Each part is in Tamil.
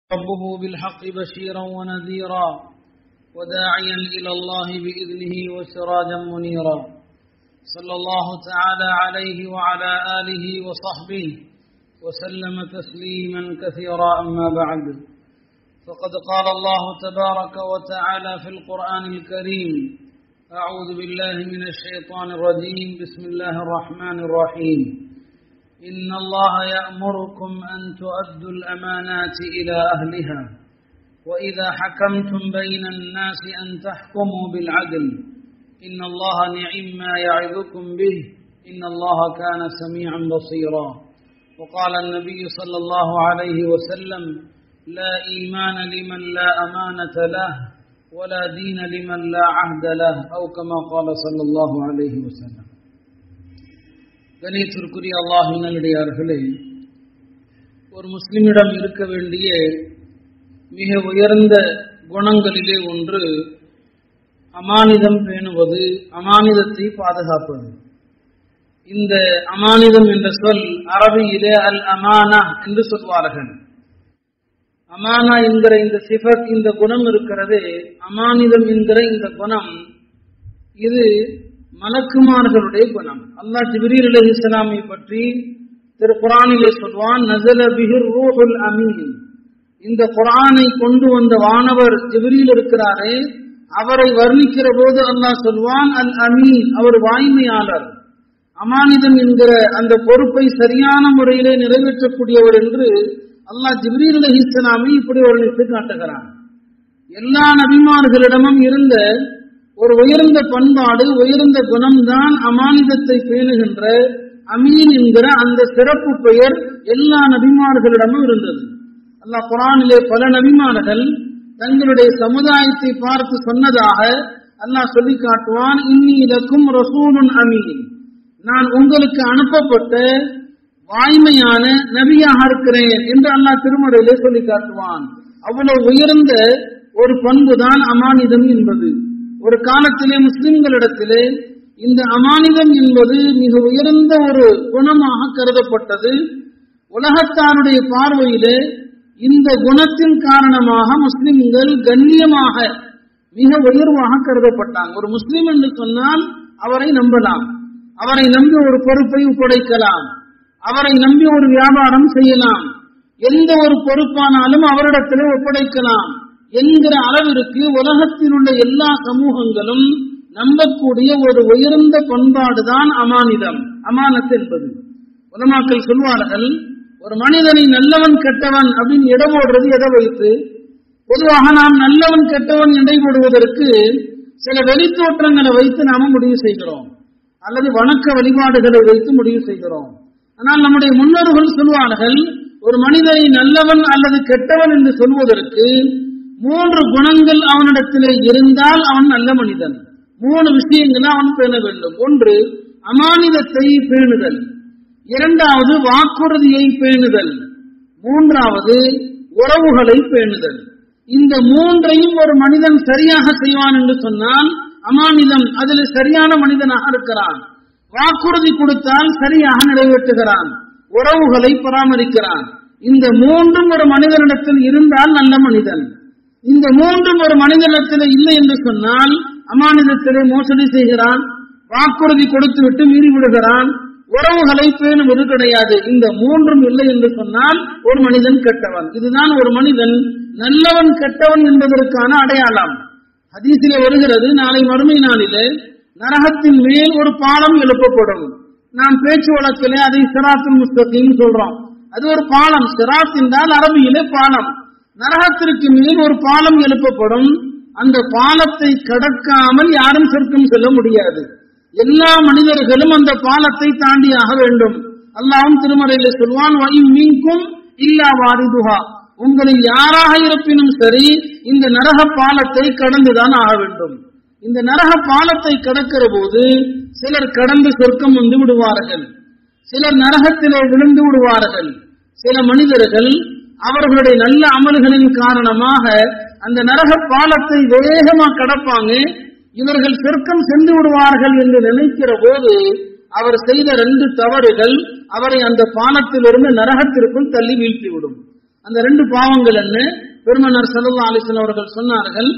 ربه بالحق بشيرا ونذيرا وداعيا إلى الله بإذنه وسراجا منيرا صلى الله تعالى عليه وعلى آله وصحبه وسلم تسليما كثيرا أما بعد فقد قال الله تبارك وتعالى في القرآن الكريم أعوذ بالله من الشيطان الرجيم بسم الله الرحمن الرحيم إن الله يأمركم أن تؤدوا الأمانات إلى أهلها وإذا حكمتم بين الناس أن تحكموا بالعدل إن الله نعم ما يعظكم به إن الله كان سميعا بصيرا وقال النبي صلى الله عليه وسلم لا إيمان لمن لا أمانة له ولا دين لمن لا عهد له أو كما قال صلى الله عليه وسلم கணியத்திற்குரிய அல்லாஹின் நல்லடியார்களே ஒரு முஸ்லிமிடம் இருக்க வேண்டிய மிக உயர்ந்த குணங்களிலே ஒன்று அமானிதம் பேணுவது அமானிதத்தை பாதுகாப்பது இந்த அமானிதம் என்ற சொல் அரபியிலே அல் அமானா என்று சொல்வார்கள் அமானா என்கிற இந்த சிஃபத் இந்த குணம் இருக்கிறது அமானிதம் என்கிற இந்த குணம் இது மலக்குமார்களுடைய குணம் அல்லாஹ் ஜிப்ரீல் அலி இஸ்லாமை பற்றி திரு குரானிலே சொல்வான் நசல பிஹிர் ரூஹுல் அமீன் இந்த குரானை கொண்டு வந்த வானவர் ஜிப்ரீல் இருக்கிறாரே அவரை வர்ணிக்கிற போது அல்லாஹ் சொல்வான் அல் அமீன் அவர் வாய்மையாளர் அமானிதம் என்கிற அந்த பொறுப்பை சரியான முறையிலே நிறைவேற்றக்கூடியவர் என்று அல்லாஹ் ஜிப்ரீல் அலி இஸ்லாமை இப்படி வர்ணித்து காட்டுகிறான் எல்லா நபிமார்களிடமும் இருந்த ஒரு உயர்ந்த பண்பாடு உயர்ந்த குணம்தான் அமானிதத்தை பேணுகின்ற அமீன் என்கிற அந்த சிறப்பு பெயர் எல்லா நபிமார்களிடமும் இருந்தது அல்லாஹ் குரானிலே பல நபிமார்கள் தங்களுடைய சமுதாயத்தை பார்த்து சொன்னதாக அல்லாஹ் சொல்லி காட்டுவான் இன்னி இலக்கும் ரசூலுன் அமீன் நான் உங்களுக்கு அனுப்பப்பட்ட வாய்மையான நபியாக இருக்கிறேன் என்று அல்லாஹ் திருமறையிலே சொல்லி காட்டுவான் அவ்வளவு உயர்ந்த ஒரு பண்புதான் அமானிதம் என்பது ஒரு காலத்திலே முஸ்லிம்களிடத்திலே இந்த அமானிதம் என்பது மிக உயர்ந்த ஒரு குணமாக கருதப்பட்டது உலகத்தாருடைய பார்வையிலே இந்த குணத்தின் காரணமாக முஸ்லிம்கள் கண்ணியமாக மிக உயர்வாக கருதப்பட்டாங்க ஒரு முஸ்லிம் என்று சொன்னால் அவரை நம்பலாம் அவரை நம்பி ஒரு பொறுப்பை ஒப்படைக்கலாம் அவரை நம்பி ஒரு வியாபாரம் செய்யலாம் எந்த ஒரு பொறுப்பானாலும் அவரிடத்திலே ஒப்படைக்கலாம் என்கிற அளவிற்கு உலகத்தில் உள்ள எல்லா சமூகங்களும் நம்பக்கூடிய ஒரு உயர்ந்த பண்பாடுதான் அமானிதம் அமானத் என்பது உலமாக்கள் சொல்வார்கள் ஒரு மனிதனை நல்லவன் கெட்டவன் அப்படின்னு இடம் போடுறது எதை வைத்து பொதுவாக நாம் நல்லவன் கெட்டவன் இடை போடுவதற்கு சில வெளித்தோற்றங்களை வைத்து நாம முடிவு செய்கிறோம் அல்லது வணக்க வழிபாடுகளை வைத்து முடிவு செய்கிறோம் ஆனால் நம்முடைய முன்னோர்கள் சொல்வார்கள் ஒரு மனிதனை நல்லவன் அல்லது கெட்டவன் என்று சொல்வதற்கு மூன்று குணங்கள் அவனிடத்திலே இருந்தால் அவன் நல்ல மனிதன் மூணு விஷயங்களை அவன் பேண வேண்டும் ஒன்று அமானிதத்தை பேணுதல் இரண்டாவது வாக்குறுதியை பேணுதல் மூன்றாவது உறவுகளை பேணுதல் இந்த மூன்றையும் ஒரு மனிதன் சரியாக செய்வான் என்று சொன்னால் அமானிதம் அதில் சரியான மனிதனாக இருக்கிறான் வாக்குறுதி கொடுத்தால் சரியாக நிறைவேற்றுகிறான் உறவுகளை பராமரிக்கிறான் இந்த மூன்றும் ஒரு மனிதனிடத்தில் இருந்தால் நல்ல மனிதன் இந்த மூன்றும் ஒரு மனிதனிடத்தில் இல்லை என்று சொன்னால் அமானிதத்திலே மோசடி செய்கிறான் வாக்குறுதி கொடுத்து விட்டு மீறி விடுகிறான் உறவுகளை பேணுவது கிடையாது இந்த மூன்றும் இல்லை என்று சொன்னால் ஒரு மனிதன் கெட்டவன் இதுதான் ஒரு மனிதன் நல்லவன் கெட்டவன் என்பதற்கான அடையாளம் ஹதீசிலே வருகிறது நாளை மறுமை நாளிலே நரகத்தின் மேல் ஒரு பாலம் எழுப்பப்படும் நாம் பேச்சு வழக்கிலே அதை சிராத்துல் முஸ்தகிம் சொல்றோம் அது ஒரு பாலம் சிராத் என்றால் அரபியிலே பாலம் நரகத்திற்கு மேல் ஒரு பாலம் எழுப்பப்படும் அந்த பாலத்தை கடக்காமல் யாரும் சொர்க்கம் செல்ல முடியாது எல்லா மனிதர்களும் அந்த பாலத்தை தாண்டியாக வேண்டும் அல்லாவும் திருமறையில சொல்வான் மீன்கும் இல்லா வாரிதுகா உங்களில் யாராக இருப்பினும் சரி இந்த நரக பாலத்தை கடந்துதான் ஆக வேண்டும் இந்த நரக பாலத்தை கடக்கிற போது சிலர் கடந்து சொர்க்கம் வந்து விடுவார்கள் சிலர் நரகத்திலே விழுந்து விடுவார்கள் சில மனிதர்கள் அவர்களுடைய நல்ல அமல்களின் காரணமாக அந்த நரக பாலத்தை வேகமா கடப்பாங்க இவர்கள் சொர்க்கம் சென்று விடுவார்கள் என்று நினைக்கிற போது அவர் செய்த ரெண்டு தவறுகள் அவரை அந்த பாலத்திலிருந்து நரகத்திற்குள் தள்ளி வீழ்த்திவிடும் அந்த ரெண்டு பாவங்கள் என்ன பெருமனார் சல்லா அலிஸ்லாம் அவர்கள் சொன்னார்கள்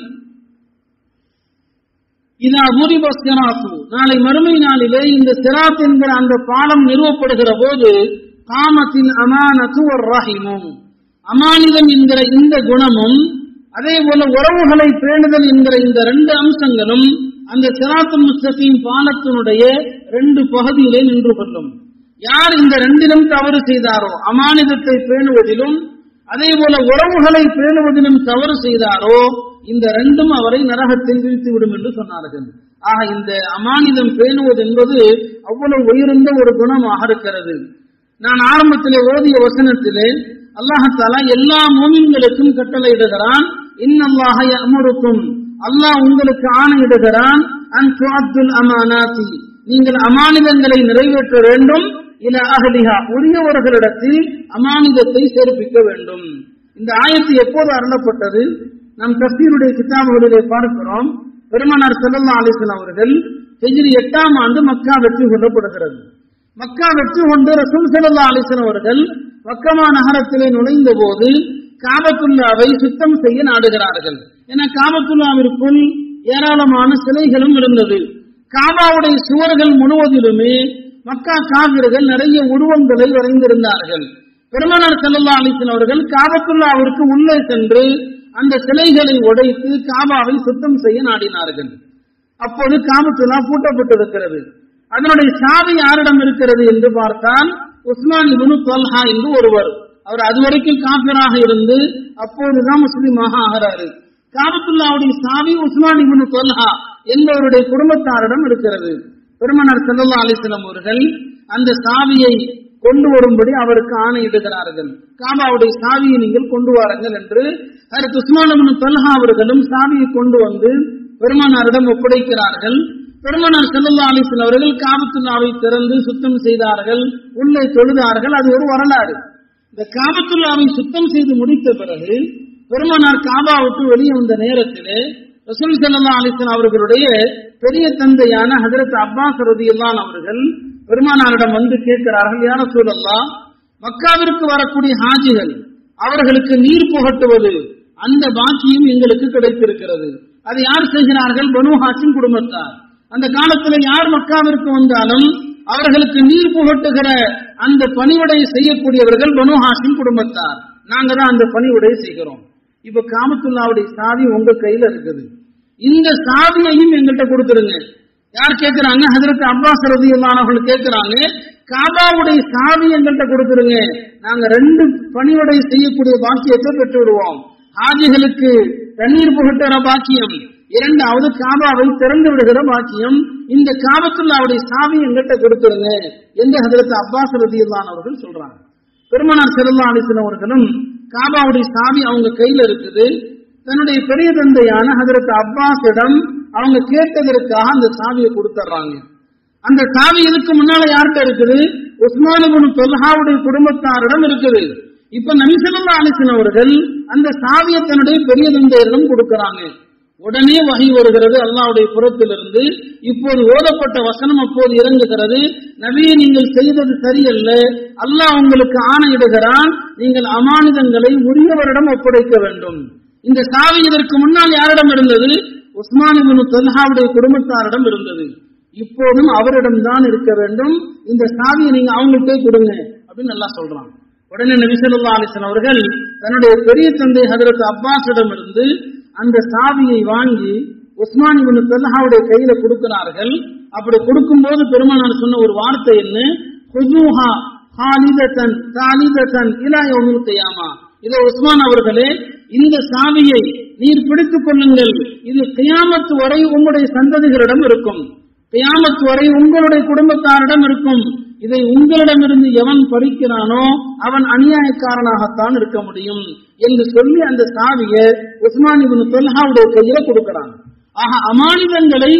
இதா முறிப சிராத்து நாளை மறுமை நாளிலே இந்த சிராத் என்கிற அந்த பாலம் நிறுவப்படுகிற போது காமத்தின் அமானத்து ஒரு ரஹிமும் அமானிதம் என்கிற இந்த குணமும் அதே போல உறவுகளை பேணுதல் என்கிற இந்த ரெண்டு அம்சங்களும் அந்த சிராத்து முஸ்தகின் பாலத்தினுடைய ரெண்டு பகுதியிலே நின்று கொள்ளும் யார் இந்த ரெண்டிலும் தவறு செய்தாரோ அமானிதத்தை பேணுவதிலும் அதே போல உறவுகளை பேணுவதிலும் தவறு செய்தாரோ இந்த ரெண்டும் அவரை நரகத்தில் வீழ்த்திவிடும் என்று சொன்னார்கள் ஆக இந்த அமானிதம் பேணுவது என்பது அவ்வளவு உயர்ந்த ஒரு குணமாக இருக்கிறது நான் ஆரம்பத்திலே ஓதிய வசனத்திலே அல்லாஹாலா எல்லா மோமின்களுக்கும் கட்டளையிடுகிறான் இன்னல்லாஹ அமருக்கும் அல்லாஹ் உங்களுக்கு ஆணையிடுகிறான் அன் துஅத்துல் அமானாத்தி நீங்கள் அமானிதங்களை நிறைவேற்ற வேண்டும் இல அகலிஹா உரியவர்களிடத்தில் அமானிதத்தை சேர்ப்பிக்க வேண்டும் இந்த ஆயத்து எப்போது அருளப்பட்டது நம் தஸ்தீருடைய கிதாபுகளிலே பார்க்கிறோம் பெருமனார் செல்லல்லா அலிசன் அவர்கள் ஹெஜ்ரி எட்டாம் ஆண்டு மக்கா வெற்றி கொள்ளப்படுகிறது மக்கா வெற்றி கொண்டு ரசூல் செல்லல்லா அலிசன் அவர்கள் மக்கமா நகரத்திலே நுழைந்த போது காபத்துல்லாவை சுத்தம் செய்ய நாடுகிறார்கள் என காபத்துல்லாவிற்குள் ஏராளமான சிலைகளும் இருந்தது காபாவுடைய சுவர்கள் முழுவதிலுமே மக்கா காவிர்கள் நிறைய உருவங்களை வரைந்திருந்தார்கள் பெருமனார் செல்லல்லா அலிசன் அவர்கள் காபத்துல்லாவிற்கு உள்ளே சென்று அந்த சிலைகளை உடைத்து காபாவை சுத்தம் செய்ய நாடினார்கள் அப்போது காபத்துல்லா பூட்டப்பட்டிருக்கிறது அதனுடைய சாவி யாரிடம் இருக்கிறது என்று பார்த்தால் உஸ்மான் இபுனு தொல்ஹா என்று ஒருவர் அவர் அதுவரைக்கும் காபிராக இருந்து அப்போதுதான் முஸ்லீமாக ஆகிறாரு காபத்துல்லாவுடைய சாவி உஸ்மான் இபுனு தொல்ஹா என்பவருடைய குடும்பத்தாரிடம் இருக்கிறது பெருமனார் செல்லல்லா அலிஸ்லாம் அவர்கள் அந்த சாவியை கொண்டு வரும்படி அவருக்கு ஆணையிடுகிறார்கள் காபாவுடைய சாவியை நீங்கள் கொண்டு வாருங்கள் என்று அதற்கு உஸ்மான் தொல்ஹா அவர்களும் சாவியை கொண்டு வந்து பெருமானாரிடம் ஒப்படைக்கிறார்கள் பெருமானார் செல்லல்லா அலிஸ்லாம் அவர்கள் காபத்துல்லாவை திறந்து சுத்தம் செய்தார்கள் உள்ளே தொழுதார்கள் அது ஒரு வரலாறு இந்த காபத்துல்லாவை சுத்தம் செய்து முடித்த பிறகு பெருமானார் காபா விட்டு வெளியே வந்த நேரத்திலே ரசூல் சல்லா அலிஸ்லாம் அவர்களுடைய பெரிய தந்தையான ஹதரத் அப்பாஸ் ரதியுல்லான் அவர்கள் பெருமானாரிடம் வந்து கேட்கிறார்கள் யார சூழல்லா மக்காவிற்கு வரக்கூடிய ஹாஜிகள் அவர்களுக்கு நீர் புகட்டுவது அந்த பாக்கியம் எங்களுக்கு கிடைத்திருக்கிறது அதை யார் செய்கிறார்கள் பனு ஹாசிம் குடும்பத்தார் அந்த காலத்துல யார் மக்காவிற்கு வந்தாலும் அவர்களுக்கு நீர் புகட்டுகிற அந்த பணிவிடை செய்யக்கூடியவர்கள் பனு ஹாசிம் குடும்பத்தார் நாங்க தான் அந்த பணிவிடை செய்கிறோம் இப்ப காமத்துல்லாவுடைய சாவி உங்க கையில இருக்குது இந்த சாவியையும் எங்கள்கிட்ட கொடுத்துருங்க யார் கேட்கிறாங்க ஹதரத் அப்பாஸ் ரதியுல்லானவர்கள் கேட்கிறாங்க காபாவுடைய சாவி எங்கள்கிட்ட கொடுத்துருங்க நாங்க ரெண்டு பணிவிடை செய்யக்கூடிய பாக்கியத்தை பெற்று விடுவோம் ஹாஜிகளுக்கு தண்ணீர் புகட்டுற பாக்கியம் இரண்டாவது காபாவை திறந்து விடுகிற பாக்கியம் இந்த காபத்துல்லாவுடைய சாவி எங்கிட்ட கொடுத்துருங்க என்று ஹதரத் அப்பாஸ் ரதியுல்லான் அவர்கள் சொல்றாங்க பெருமனார் செல்லா அலிசன் அவர்களும் காபாவுடைய சாவி அவங்க கையில இருக்குது தன்னுடைய பெரிய தந்தையான ஹதரத் அப்பாஸிடம் அவங்க கேட்டதற்காக அந்த சாவியை கொடுத்துட்றாங்க அந்த சாவி இதுக்கு முன்னால யார்கிட்ட இருக்குது உஸ்மானுபுன் தொல்ஹாவுடைய குடும்பத்தாரிடம் இருக்குது இப்ப நபிசல்லா அலிசன் அவர்கள் அந்த சாவியை தன்னுடைய பெரிய தந்தையரிடம் கொடுக்கறாங்க உடனே வகை வருகிறது அல்லாவுடைய புறத்திலிருந்து இப்போது ஓதப்பட்ட வசனம் அப்போது இறங்குகிறது நபியை நீங்கள் செய்தது சரியல்ல அல்லாஹ் உங்களுக்கு ஆணையிடுகிறான் நீங்கள் அமானிதங்களை உரியவரிடம் ஒப்படைக்க வேண்டும் இந்த சாவி இதற்கு முன்னால் யாரிடம் இருந்தது உஸ்மானிபின் தொல்ஹாவுடைய குடும்பத்தாரிடம் இருந்தது இப்போதும் அவரிடம் தான் இருக்க வேண்டும் இந்த சாவியை நீங்க அவங்கள்ட்டே கொடுங்க அப்படின்னு நல்லா சொல்றான் உடனே நபிசல்லா அலிசன் அவர்கள் தன்னுடைய பெரிய தந்தை ஹதரத் அப்பாஸிடம் இருந்து அந்த சாவியை வாங்கி உஸ்மான் இவனு தொல்ஹாவுடைய கையில கொடுக்கிறார்கள் அப்படி கொடுக்கும்போது பெருமானார் சொன்ன ஒரு வார்த்தை என்ன ஹுஜூஹா ஹாலிதத்தன் தாலிதத்தன் இலா யௌமில் கியாமா இதோ உஸ்மான் அவர்களே இந்த சாவியை நீர் பிடித்துக் கொள்ளுங்கள் இது கியாமத்து வரை உங்களுடைய சந்ததிகளிடம் இருக்கும் கியாமத்து வரை உங்களுடைய குடும்பத்தாரிடம் இருக்கும் இதை உங்களிடமிருந்து எவன் பறிக்கிறானோ அவன் அநியாயக்காரனாகத்தான் இருக்க முடியும் என்று சொல்லி அந்த சாவியை உஸ்மான் இபின் தொல்ஹாவுடைய கையில கொடுக்கிறான் ஆக அமானிதங்களை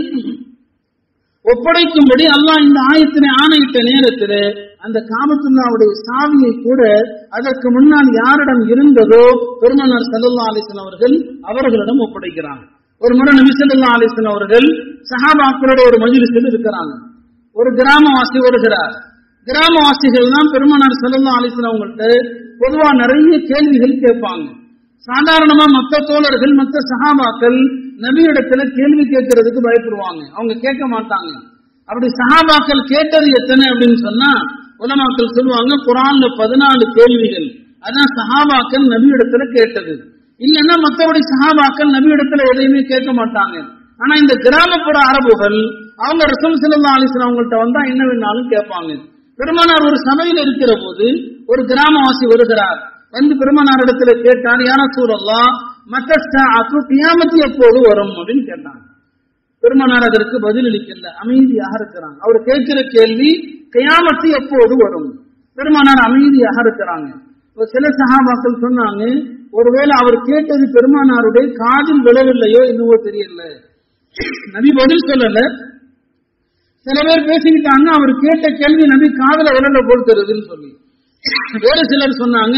ஒப்படைக்கும்படி அல்லாஹ் இந்த ஆயத்தினை ஆணையிட்ட நேரத்தில் அந்த காமத்துல்லாவுடைய சாவியை கூட அதற்கு முன்னால் யாரிடம் இருந்ததோ பெருமனார் சல்லா அலிஸ்லாம் அவர்கள் அவர்களிடம் ஒப்படைக்கிறாங்க ஒரு முறை நபி சல்லா அலிஸ்லாம் அவர்கள் சஹாபாக்களுடைய ஒரு மஜிலிசில் இருக்கிறாங்க ஒரு கிராமவாசி வருகிறார் கிராமவாசிகள் தான் பெருமானார் செல்லல்லா அலிஸ்லாம் அவங்கள்ட்ட பொதுவா நிறைய கேள்விகள் கேட்பாங்க சாதாரணமா மத்த தோழர்கள் மத்த சஹாபாக்கள் நபியிடத்துல கேள்வி கேட்கறதுக்கு பயப்படுவாங்க அவங்க கேட்க மாட்டாங்க அப்படி சஹாபாக்கள் கேட்டது எத்தனை அப்படின்னு சொன்னா உலமாக்கள் சொல்லுவாங்க குரான்ல பதினாலு கேள்விகள் அதான் சஹாபாக்கள் நபியிடத்துல கேட்டது இல்லைன்னா மத்தபடி சஹாபாக்கள் நபியிடத்துல எதையுமே கேட்க மாட்டாங்க ஆனா இந்த கிராமப்புற அரபுகள் அவங்க ரசூல் ஸல்லல்லாஹு அலைஹி வஸல்லம் அவங்கள்ட்ட வந்தா என்ன வேணாலும் கேட்பாங்க பெருமானார் ஒரு சபையில் இருக்கிற போது ஒரு கிராமவாசி வருகிறார் வந்து பெருமானார் இடத்துல கேட்டார் யார சூழல்லா மத்த கியாமத்து எப்போது வரும் அப்படின்னு கேட்டாங்க பெருமானார் அதற்கு பதில் அளிக்கல அமைதியாக இருக்கிறாங்க அவர் கேட்கிற கேள்வி கியாமத்து எப்போது வரும் பெருமானார் அமைதியாக இருக்கிறாங்க இப்ப சில சகாபாக்கள் சொன்னாங்க ஒருவேளை அவர் கேட்டது பெருமானாருடைய காதில் விழவில்லையோ என்னவோ தெரியல நபி பதில் சொல்லல சில பேர் பேசிக்கிட்டாங்க அவர் கேட்ட கேள்வி நபி காதல விரல போல் தருதுன்னு சொல்லி வேறு சிலர் சொன்னாங்க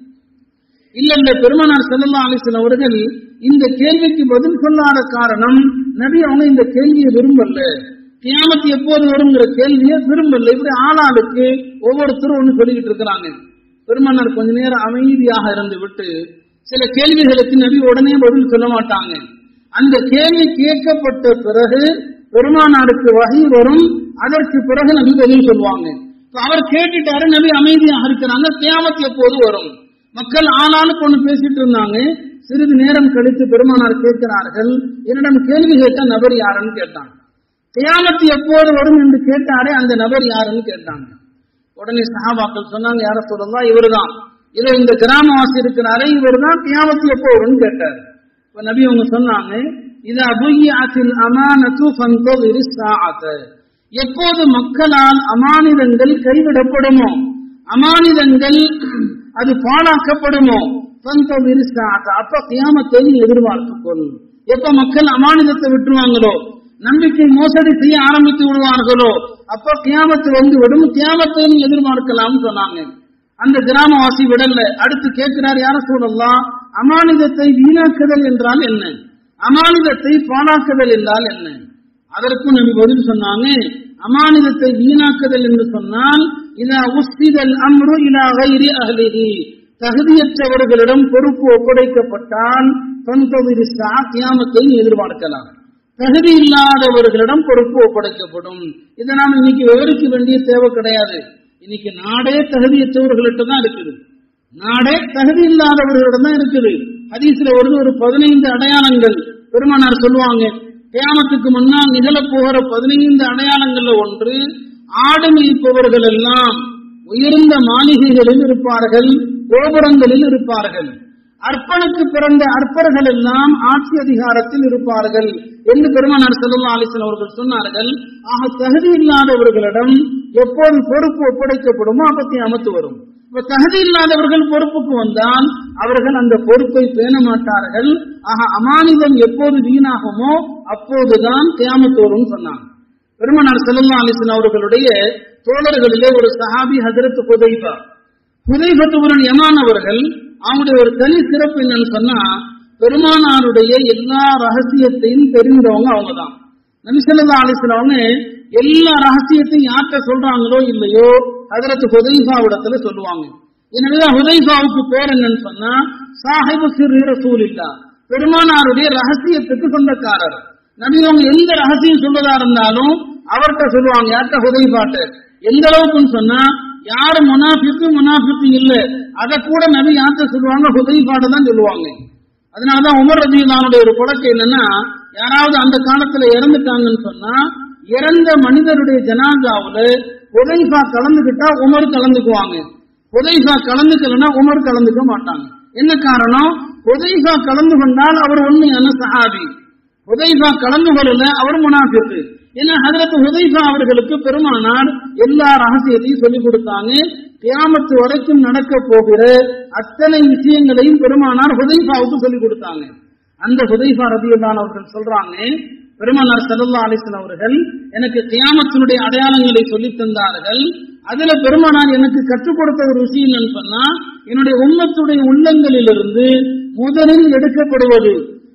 இல்ல இல்ல பெருமானார் செல்லல்லா அலிஸ்லாம் அவர்கள் இந்த கேள்விக்கு பதில் சொல்லாத காரணம் நபி அவங்க இந்த கேள்வியை விரும்பல கியாமத்து எப்போது வருங்கிற கேள்வியை விரும்பல இப்படி ஆளாளுக்கு ஒவ்வொருத்தரும் ஒண்ணு சொல்லிக்கிட்டு இருக்கிறாங்க பெருமானார் கொஞ்ச நேரம் அமைதியாக இருந்து விட்டு சில கேள்விகளுக்கு நபி உடனே பதில் சொல்ல மாட்டாங்க அந்த கேள்வி கேட்கப்பட்ட பிறகு பெருமானாருக்கு வகை வரும் அதற்கு பிறகு நபி பதில் சொல்லுவாங்க இப்ப அவர் கேட்டுட்டாரு நபி அமைதியாக இருக்கிறாங்க கியாமத்து எப்போது வரும் மக்கள் ஆளாளுக்கு ஒண்ணு பேசிட்டு இருந்தாங்க சிறிது நேரம் கழித்து பெருமானார் கேட்கிறார்கள் என்னிடம் கேள்வி கேட்ட நபர் யாருன்னு கேட்டாங்க கியாமத்து எப்போது வரும் என்று கேட்டாரே அந்த நபர் யாருன்னு கேட்டாங்க உடனே சஹாபாக்கள் சொன்னாங்க யார சொல்லலாம் இவர்தான் இதோ இந்த கிராமவாசி இருக்கிறாரே இவர்தான் கியாமத்து எப்போ வரும்னு கேட்டார் இப்ப நபி அவங்க சொன்னாங்க இது அபுய்யாத்தில் அமானத்து ஃபந்தோதிரி சாஅத எப்போது மக்களால் அமானிதங்கள் கைவிடப்படுமோ அமானிதங்கள் அது பாழாக்கப்படுமோ ஃபந்தோதிரி சாஅத அப்ப கியாமத்தை நீ எதிர்பார்த்துக் கொள் எப்ப மக்கள் அமானிதத்தை விட்டுருவாங்களோ நம்பிக்கை மோசடி செய்ய ஆரம்பித்து விடுவார்களோ அப்ப கியாமத்து வந்து விடும் கியாமத்தை நீ எதிர்பார்க்கலாம்னு சொன்னாங்க அந்த கிராமவாசி விடல அடுத்து கேட்கிறார் யார சொல்லலாம் அமானிதத்தை வீணாக்குதல் என்றால் என்ன அமானிதத்தை பாழாக்குதல் என்றால் என்ன அதற்கும் நபி பதில் சொன்னாங்க அமானிதத்தை வீணாக்குதல் என்று சொன்னால் இதா உஸ்திதல் அம்ரு இலா கைரி அஹ்லிஹி தகுதியற்றவர்களிடம் பொறுப்பு ஒப்படைக்கப்பட்டால் தொந்தொவிரி சா கியாமத்தை எதிர்பார்க்கலாம் தகுதி இல்லாதவர்களிடம் பொறுப்பு ஒப்படைக்கப்படும் இதை நாம் இன்னைக்கு விவரிக்க வேண்டிய தேவை கிடையாது இன்னைக்கு நாடே தகுதியற்றவர்கள்ட்ட தான் இருக்குது நாடே தகுதி இல்லாதவர்களிடம் தான் இருக்குது ஹதீஸ்ல வருது ஒரு பதினைந்து அடையாளங்கள் பெருமானார் சொல்லுவாங்க கியாமத்துக்கு முன்னால் நிகழப் போகிற பதினைந்து அடையாளங்கள்ல ஒன்று ஆடு மேய்ப்பவர்கள் எல்லாம் உயர்ந்த மாளிகைகளில் இருப்பார்கள் கோபுரங்களில் இருப்பார்கள் அர்ப்பனுக்கு பிறந்த அற்பர்கள் எல்லாம் ஆட்சி அதிகாரத்தில் இருப்பார்கள் என்று பெருமானார் செல்லல்லா அலிசன் அவர்கள் சொன்னார்கள் ஆக தகுதி இல்லாதவர்களிடம் எப்போது பொறுப்பு ஒப்படைக்கப்படுமோ அப்பத்தி அமர்த்து வரும் இப்ப தகுதி இல்லாதவர்கள் பொறுப்புக்கு வந்தால் அவர்கள் அந்த பொறுப்பை பேண மாட்டார்கள் ஆக அமானிதம் எப்போது வீணாகுமோ அப்போதுதான் கியாமத்து வரும்னு சொன்னாங்க பெருமனார் செல்லல்லா அலிசன் அவர்களுடைய தோழர்களிலே ஒரு சஹாபி ஹதரத் ஹுதைபா ஹுதைபத்துவரன் யமான் அவர்கள் அவங்களுடைய ஒரு தனி சிறப்பு என்னன்னு சொன்னா பெருமானாருடைய எல்லா ரகசியத்தையும் தெரிந்தவங்க அவங்க தான் நபிசல்லா அலிஸ்லாம எல்லா ரகசியத்தையும் யார்கிட்ட சொல்றாங்களோ இல்லையோ அதற்கு ஹுதைஃபாவிடத்துல சொல்லுவாங்க எனவேதான் ஹுதைஃபாவுக்கு பேர் என்னன்னு சொன்னா சாஹிபு சிறு ரசூல் இல்லா பெருமானாருடைய ரகசியத்துக்கு சொந்தக்காரர் நபி அவங்க எந்த ரகசியம் சொல்றதா இருந்தாலும் அவர்கிட்ட சொல்லுவாங்க யார்கிட்ட ஹுதைஃபாட்ட எந்த அளவுக்குன்னு சொன்னா யாரு முனாஃபிக்கு முனாஃபிக்கு இல்ல அத கூட நபி யார்கிட்ட சொல்லுவாங்க ஹுதைஃபாட்ட தான் சொல்லுவாங்க அதனாலதான் உமர் ரஜினானுடைய ஒரு பழக்கம் என்னன்னா யாராவது அந்த காலத்துல இறந்துட்டாங்கன்னு சொன்னா இறந்த மனிதருடைய ஜனாதாவுல உதைஃபா கலந்துகிட்டா உமர் கலந்துக்குவாங்க உதைஃபா கலந்துக்கலன்னா உமர் கலந்துக்க மாட்டாங்க என்ன காரணம் உதைஃபா கலந்து கொண்டால் அவர் உண்மையான சஹாபி உதைஃபா கலந்து கொள்ளல அவர் முனாஃபிக்கு ஏன்னா ஹதரத் ஹுதைஃபா அவர்களுக்கு பெருமானார் எல்லா ரகசியத்தையும் சொல்லிக் கொடுத்தாங்க கியாமத்து வரைக்கும் நடக்க போகிற அத்தனை விஷயங்களையும் பெருமானார் ஹுதைஃபாவுக்கு சொல்லிக் கொடுத்தாங்க அந்த ஹுதைஃபா ரதியுல்லான் அவர்கள் சொல்றாங்க பெருமானார் சல்லா அலிஸ்லாம் அவர்கள் எனக்கு கியாமத்தினுடைய அடையாளங்களை சொல்லி தந்தார்கள் அதுல பெருமானார் எனக்கு கற்றுக் கொடுத்த ஒரு விஷயம் என்னன்னு சொன்னா என்னுடைய உம்மத்துடைய உள்ளங்களிலிருந்து முதலில் எடுக்கப்படுவது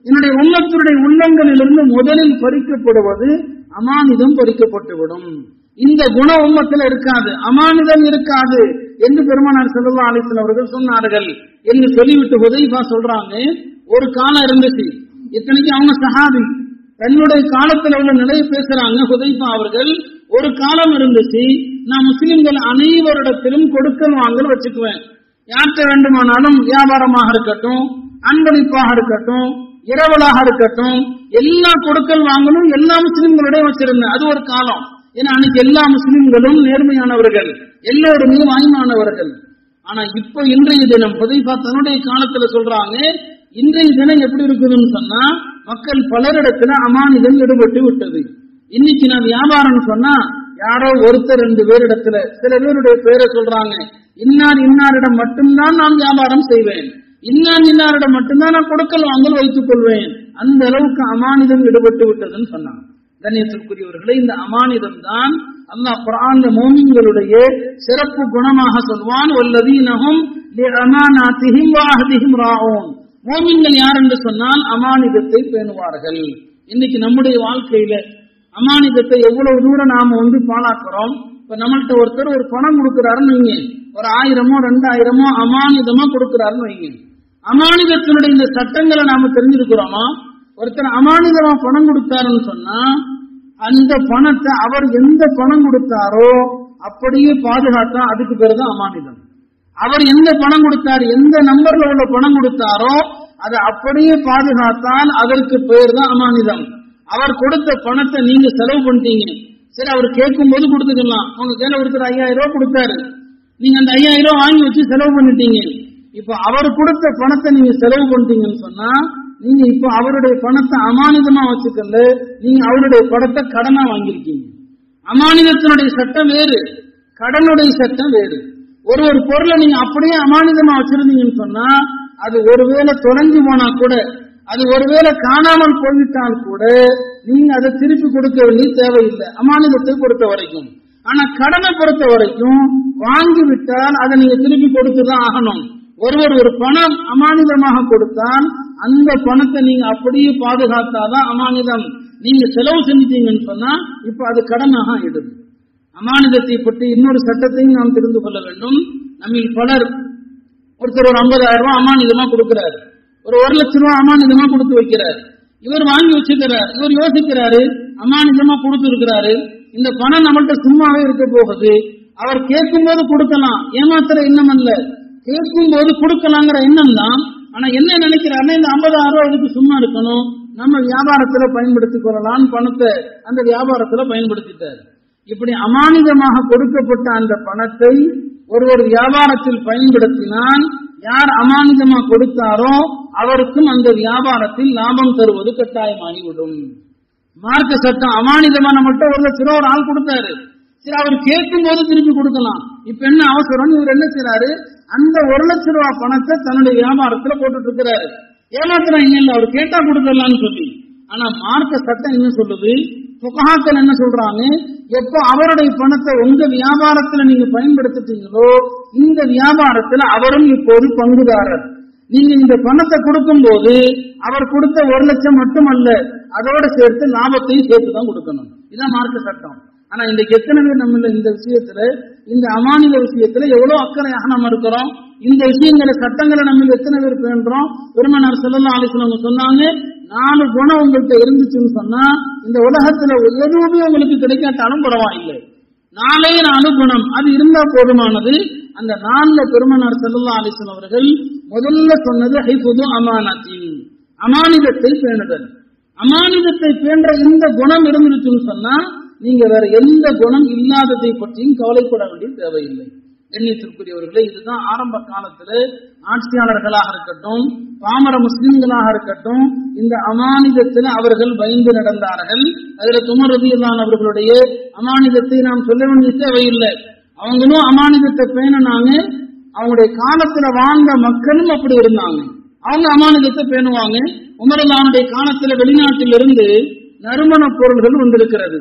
என்னுடைய உள்ளத்தினுடைய உள்ளங்களிலிருந்து முதலில் பறிக்கப்படுவது அமானிதம் பறிக்கப்பட்டுவிடும் இந்த குண உம்மத்தில் இருக்காது அமானிதம் இருக்காது என்று பெருமானார் செல்லா அலிசன் அவர்கள் சொன்னார்கள் என்று சொல்லிவிட்டு உதய்பா சொல்றாங்க ஒரு காலம் இருந்துச்சு இத்தனைக்கு அவங்க சஹாபி தன்னுடைய காலத்துல உள்ள நிலையை பேசுறாங்க ஹுதைபா அவர்கள் ஒரு காலம் இருந்துச்சு நான் முஸ்லிம்கள் அனைவரிடத்திலும் கொடுக்கல் வாங்கல் வச்சுக்குவேன் யார்கிட்ட வேண்டுமானாலும் வியாபாரமாக இருக்கட்டும் அன்பளிப்பாக இருக்கட்டும் இரவலாக இருக்கட்டும் எல்லா கொடுக்கல் வாங்கலும் எல்லா முஸ்லிம்களுடைய வச்சிருந்தேன் அது ஒரு காலம் ஏன்னா அன்னைக்கு எல்லா முஸ்லிம்களும் நேர்மையானவர்கள் எல்லோருமே வாய்மானவர்கள் ஆனா இப்ப இன்றைய தினம் புதைப்பா தன்னுடைய காலத்துல சொல்றாங்க இன்றைய தினம் எப்படி இருக்குதுன்னு சொன்னா மக்கள் பலரிடத்துல அமானிதம் ஈடுபட்டு விட்டது இன்னைக்கு நான் வியாபாரம் சொன்னா யாரோ ஒருத்தர் ரெண்டு பேரிடத்துல சில பேருடைய பேரை சொல்றாங்க இன்னார் இன்னாரிடம் மட்டும்தான் நான் வியாபாரம் செய்வேன் இன்னார் இன்னாரிடம் மட்டும்தான் நான் கொடுக்கல் வாங்கல் வைத்துக் கொள்வேன் அந்த அளவுக்கு அமானிதம் ஈடுபட்டு விட்டதுன்னு சொன்னாங்க கண்ணியத்திற்குரியவர்களே இந்த அமானிதம் தான் அல்லாஹ் குரான் மோமின்களுடைய சிறப்பு குணமாக சொல்வான் வல்லதீனஹும் லிஅமானாத்திஹிம் வஅஹதிஹிம் ராഊன் மோமின்கள் யார் என்று சொன்னால் அமானிதத்தை பேணுவார்கள் இன்னைக்கு நம்முடைய வாழ்க்கையில அமானிதத்தை எவ்வளவு தூரம் நாம வந்து பாழாக்குறோம் இப்ப நம்மள்ட்ட ஒருத்தர் ஒரு பணம் கொடுக்கிறாருன்னு வைங்க ஒரு ஆயிரமோ ரெண்டாயிரமோ அமானிதமா கொடுக்கிறாருன்னு வைங்க அமானிதத்தினுடைய இந்த சட்டங்களை நாம தெரிஞ்சிருக்கிறோமா ஒருத்தர் அமானிதமா பணம் கொடுத்தாருன்னு சொன்னா அந்த பணத்தை அவர் எந்த பணம் கொடுத்தாரோ அப்படியே பாதுகாத்தா அதுக்கு பேரு தான் அமானிதம் அவர் எந்த பணம் கொடுத்தாரு எந்த நம்பர்ல உள்ள பணம் கொடுத்தாரோ அதை அப்படியே பாதுகாத்தால் அதற்கு பேர் தான் அமானிதம் அவர் கொடுத்த பணத்தை நீங்க செலவு பண்ணிட்டீங்க சரி அவர் கேட்கும் போது கொடுத்துக்கலாம் உங்க கையில ஒருத்தர் ஐயாயிரம் ரூபாய் கொடுத்தாரு நீங்க அந்த ஐயாயிரம் ரூபாய் வாங்கி வச்சு செலவு பண்ணிட்டீங்க இப்ப அவர் கொடுத்த பணத்தை நீங்க செலவு பண்ணிட்டீங்கன்னு சொன்னா நீங்க இப்ப அவருடைய பணத்தை அமானிதமா வச்சுக்கல நீங்க அவருடைய பணத்தை கடனா வாங்கியிருக்கீங்க அமானிதத்தினுடைய சட்டம் வேறு கடனுடைய சட்டம் வேறு ஒரு ஒரு பொருளை நீங்க அப்படியே அமானிதமா வச்சிருந்தீங்கன்னு சொன்னா அது ஒருவேளை தொலைஞ்சு போனா கூட அது ஒருவேளை காணாமல் போய்விட்டால் கூட நீங்க அதை திருப்பி கொடுக்க வேண்டிய தேவையில்லை அமானிதத்தை பொறுத்த வரைக்கும் ஆனா கடனை பொறுத்த வரைக்கும் வாங்கி விட்டால் அதை நீங்க திருப்பி கொடுத்துதான் ஆகணும் ஒருவர் ஒரு பணம் அமானிதமாக கொடுத்தால் அந்த பணத்தை நீங்க அப்படியே பாதுகாத்தாதான் அமானிதம் நீங்க செலவு செஞ்சிட்டீங்கன்னு சொன்னா இப்ப அது கடனாக ஆயிடுது அமானிதத்தை பற்றி இன்னொரு சட்டத்தையும் நாம் தெரிந்து கொள்ள வேண்டும் நம்மில் பலர் ஒருத்தர் ஒரு ஐம்பதாயிரம் ரூபாய் அமானிதமா கொடுக்கிறார் ஒரு ஒரு லட்சம் ரூபாய் அமானிதமா கொடுத்து வைக்கிறார் இவர் வாங்கி வச்சுக்கிறார் இவர் யோசிக்கிறாரு அமானிதமா கொடுத்து இருக்கிறாரு இந்த பணம் நம்மள்ட்ட சும்மாவே இருக்க போகுது அவர் கேட்கும் போது கொடுக்கலாம் ஏமாத்துற எண்ணம் அல்ல கேட்கும் போது கொடுக்கலாங்கிற எண்ணம் தான் ஆனா என்ன நினைக்கிறாருன்னா இந்த ஐம்பதாயிரம் ரூபாய் இதுக்கு சும்மா இருக்கணும் நம்ம வியாபாரத்துல பயன்படுத்திக் கொள்ளலாம் பணத்தை அந்த வியாபாரத்துல பயன்படுத்திட்டாரு இப்படி அமானிதமாக கொடுக்கப்பட்ட அந்த பணத்தை ஒருவர் வியாபாரத்தில் பயன்படுத்தினால் யார் அமானிதமா கொடுத்தாரோ அவருக்கும் அந்த வியாபாரத்தில் லாபம் தருவது கட்டாயமாகிவிடும் மார்க்க சட்டம் அமானிதமா நம்மகிட்ட ஒரு லட்ச ரூபா ஒரு ஆள் கொடுத்தாரு சரி அவர் கேட்கும் போது திருப்பி கொடுக்கலாம் இப்ப என்ன அவசரம் இவர் என்ன செய்யறாரு அந்த ஒரு லட்ச ரூபா பணத்தை தன்னுடைய வியாபாரத்துல போட்டுட்டு இருக்கிறாரு ஏமாத்திரம் இல்ல அவர் கேட்டா கொடுத்துடலாம்னு சொல்லி ஆனா மார்க்க சட்டம் என்ன சொல்லுது புகாக்கள் என்ன சொல்றாங்க எப்போ அவருடைய பணத்தை உங்க வியாபாரத்துல நீங்க பயன்படுத்திட்டீங்களோ இந்த வியாபாரத்துல அவரும் இப்போது பங்குதாரர் நீங்க இந்த பணத்தை கொடுக்கும் போது அவர் கொடுத்த ஒரு லட்சம் மட்டுமல்ல அதோட சேர்த்து லாபத்தையும் சேர்த்து தான் கொடுக்கணும் இதான் மார்க்க சட்டம் ஆனா இன்றைக்கு எத்தனை பேர் நம்ம இந்த விஷயத்துல இந்த அமானித விஷயத்துல எவ்வளவு அக்கறையாக நம்ம இருக்கிறோம் இந்த விஷயங்களை சட்டங்களை நம்ம எத்தனை பேர் பேணுறோம் பெருமனார் செல்லலாம் ஆலோசனை சொன்னாங்க நாலு குணம் உங்கள்கிட்ட இருந்துச்சுன்னு சொன்னா இந்த உலகத்துல எதுவுமே உங்களுக்கு கிடைக்காட்டாலும் பரவாயில்லை நாலே நாலு குணம் அது இருந்தா போதுமானது அந்த நாலுல பெருமனார் செல்லல்லா அலிசன் அவர்கள் முதல்ல சொன்னது ஹைபுது அமானத்தின் அமானிதத்தை பேணுதல் அமானிதத்தை பேன்ற இந்த குணம் இருந்துச்சுன்னு சொன்னா நீங்க வேற எந்த குணம் இல்லாததை பற்றியும் கவலைப்பட வேண்டிய தேவையில்லை எண்ணியத்திற்குரியவர்களே இதுதான் ஆரம்ப காலத்துல ஆட்சியாளர்களாக இருக்கட்டும் பாமர முஸ்லிம்களாக இருக்கட்டும் இந்த அமானிதத்தில் அவர்கள் பயந்து நடந்தார்கள் அதுல துமரதியிலான அவர்களுடைய அமானிதத்தை நாம் சொல்ல வேண்டிய தேவையில்லை அவங்களும் அமானிதத்தை பேணினாங்க அவங்களுடைய காலத்துல வாழ்ந்த மக்களும் அப்படி இருந்தாங்க அவங்க அமானிதத்தை பேணுவாங்க உமரல்லானுடைய காலத்துல வெளிநாட்டிலிருந்து நறுமண பொருள்கள் வந்திருக்கிறது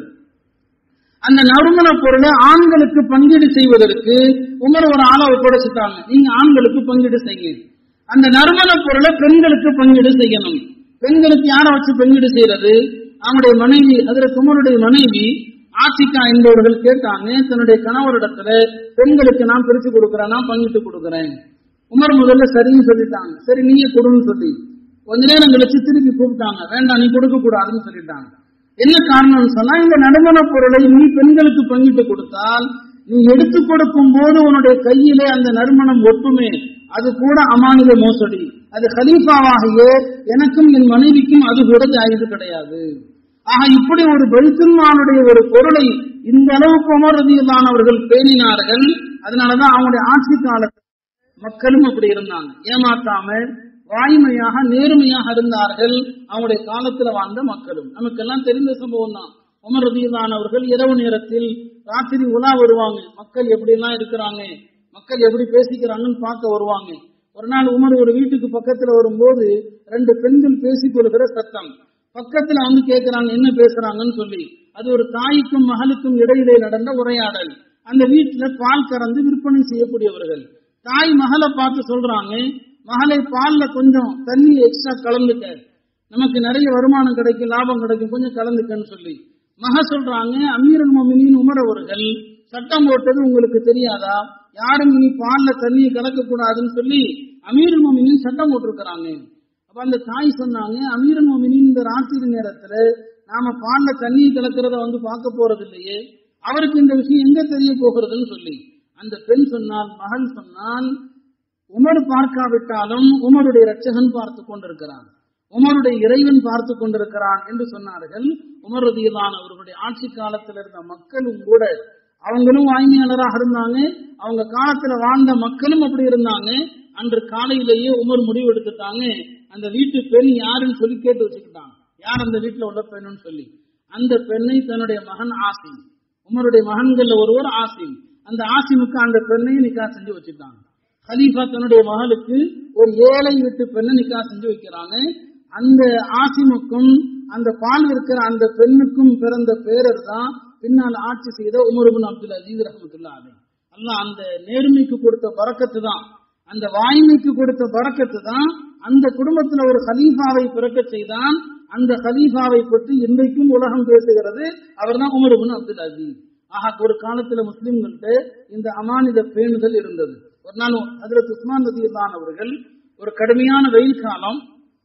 அந்த நறுமண பொருளை ஆண்களுக்கு பங்கீடு செய்வதற்கு உமர் ஒரு ஆளை ஒப்படைச்சிட்டாங்க நீங்க ஆண்களுக்கு பங்கீடு செய்யுங்க அந்த நறுமண பொருளை பெண்களுக்கு பங்கீடு செய்யணும் பெண்களுக்கு யாரை வச்சு பெண்வீடு செய்யறது அவங்களுடைய மனைவி அதுல குமருடைய மனைவி ஆசிகா என்பவர்கள் கேட்டாங்க தன்னுடைய கணவரிடத்துல பெண்களுக்கு நான் பிரிச்சு கொடுக்கிறேன் நான் பங்கிட்டு கொடுக்கிறேன் உமர் முதல்ல சரின்னு சொல்லிட்டாங்க சரி நீயே கொடுன்னு சொல்லி கொஞ்ச நேரம் கழிச்சு திருப்பி கூப்பிட்டாங்க வேண்டாம் நீ கொடுக்க கூடாதுன்னு சொல்லிட்டாங்க என்ன காரணம்னு சொன்னா இந்த நடுமண பொருளை நீ பெண்களுக்கு பங்கிட்டு கொடுத்தால் நீ எடுத்து கொடுக்கும் போது உன்னுடைய கையிலே அந்த நறுமணம் ஒட்டுமே அது கூட அமானித மோசடி அது ஹலீஃபாவாகிய எனக்கும் என் மனைவிக்கும் அது கூட ஜாயிது கிடையாது ஆக இப்படி ஒரு பைத்துல்மானுடைய ஒரு பொருளை இந்த அளவுக்கு உமரதியிலானவர்கள் பேணினார்கள் அதனாலதான் அவங்களுடைய ஆட்சி காலத்தில் மக்களும் அப்படி இருந்தாங்க ஏமாத்தாம வாய்மையாக நேர்மையாக இருந்தார்கள் அவங்களுடைய காலத்துல வாழ்ந்த மக்களும் நமக்கெல்லாம் தெரிந்த சம்பவம் தான் உமர் ரதியிலானவர்கள் இரவு நேரத்தில் ராத்திரி உலா வருவாங்க மக்கள் எப்படி எல்லாம் இருக்கிறாங்க மக்கள் எப்படி பேசிக்கிறாங்கன்னு பார்க்க வருவாங்க ஒரு நாள் உமர் ஒரு வீட்டுக்கு பக்கத்துல வரும்போது ரெண்டு பெண்கள் பேசிக் கொள்கிற சத்தம் பக்கத்துல வந்து கேட்கிறாங்க என்ன பேசுறாங்கன்னு சொல்லி அது ஒரு தாய்க்கும் மகளுக்கும் இடையிலே நடந்த உரையாடல் அந்த வீட்டுல பால் கறந்து விற்பனை செய்யக்கூடியவர்கள் தாய் மகளை பார்த்து சொல்றாங்க மகளை பால்ல கொஞ்சம் தண்ணி எக்ஸ்ட்ரா கலந்துக்க நமக்கு நிறைய வருமானம் கிடைக்கும் லாபம் கிடைக்கும் கொஞ்சம் கலந்துக்கன்னு சொல்லி மக சொல்றாங்க அமீரல் மொமினின் உமர் அவர்கள் சட்டம் போட்டது உங்களுக்கு தெரியாதா யாரும் இனி பால்ல தண்ணியை கலக்க கூடாதுன்னு சொல்லி அமீரல் மொமினின் சட்டம் போட்டிருக்கிறாங்க அப்ப அந்த தாய் சொன்னாங்க அமீரல் மொமினின் இந்த ராத்திரி நேரத்துல நாம பால்ல தண்ணியை கலக்கிறத வந்து பார்க்க போறது இல்லையே அவருக்கு இந்த விஷயம் எங்க தெரிய போகிறதுன்னு சொல்லி அந்த பெண் சொன்னால் மகன் சொன்னால் உமர் பார்க்காவிட்டாலும் உமருடைய ரட்சகன் பார்த்து கொண்டிருக்கிறான் உமருடைய இறைவன் பார்த்து கொண்டிருக்கிறான் என்று சொன்னார்கள் உமர் ரதியிலான அவர்களுடைய ஆட்சி காலத்தில் இருந்த மக்களும் கூட அவங்களும் வாய்மையாளராக இருந்தாங்க அவங்க காலத்துல வாழ்ந்த மக்களும் அப்படி இருந்தாங்க அன்று காலையிலேயே உமர் முடிவு எடுத்துட்டாங்க அந்த வீட்டு பெண் யாருன்னு சொல்லி கேட்டு வச்சுக்கிட்டாங்க யார் அந்த வீட்டுல உள்ள பெண்ணுன்னு சொல்லி அந்த பெண்ணை தன்னுடைய மகன் ஆசிம் உமருடைய மகன்கள்ல ஒருவர் ஆசிம் அந்த ஆசிமுக்கு அந்த பெண்ணையும் நிக்கா செஞ்சு வச்சுட்டாங்க ஹலீஃபா தன்னுடைய மகளுக்கு ஒரு ஏழை வீட்டு பெண்ணை நிக்கா செஞ்சு வைக்கிறாங்க அந்த ஆசிமுக்கும் அந்த பால் இருக்கிற அந்த பெண்ணுக்கும் பிறந்த பேரர் தான் பின்னால் ஆட்சி செய்த உமருபின் அப்துல் அசீஸ் ரஹமத்துல்லா அலை அல்லாஹ் அந்த நேர்மைக்கு கொடுத்த பறக்கத்து தான் அந்த வாய்மைக்கு கொடுத்த பறக்கத்து தான் அந்த குடும்பத்துல ஒரு ஹலீஃபாவை பிறக்க செய்தான் அந்த ஹலீஃபாவை பற்றி இன்றைக்கும் உலகம் பேசுகிறது அவர்தான் உமருபின் அப்துல் அசீஸ் ஆக ஒரு காலத்துல முஸ்லிம்கள்ட்ட இந்த அமானித பேணுதல் இருந்தது ஒரு நாள் ஹதரத் உஸ்மான் ரதியுல்லான் அவர்கள் ஒரு கடுமையான வெயில் காலம்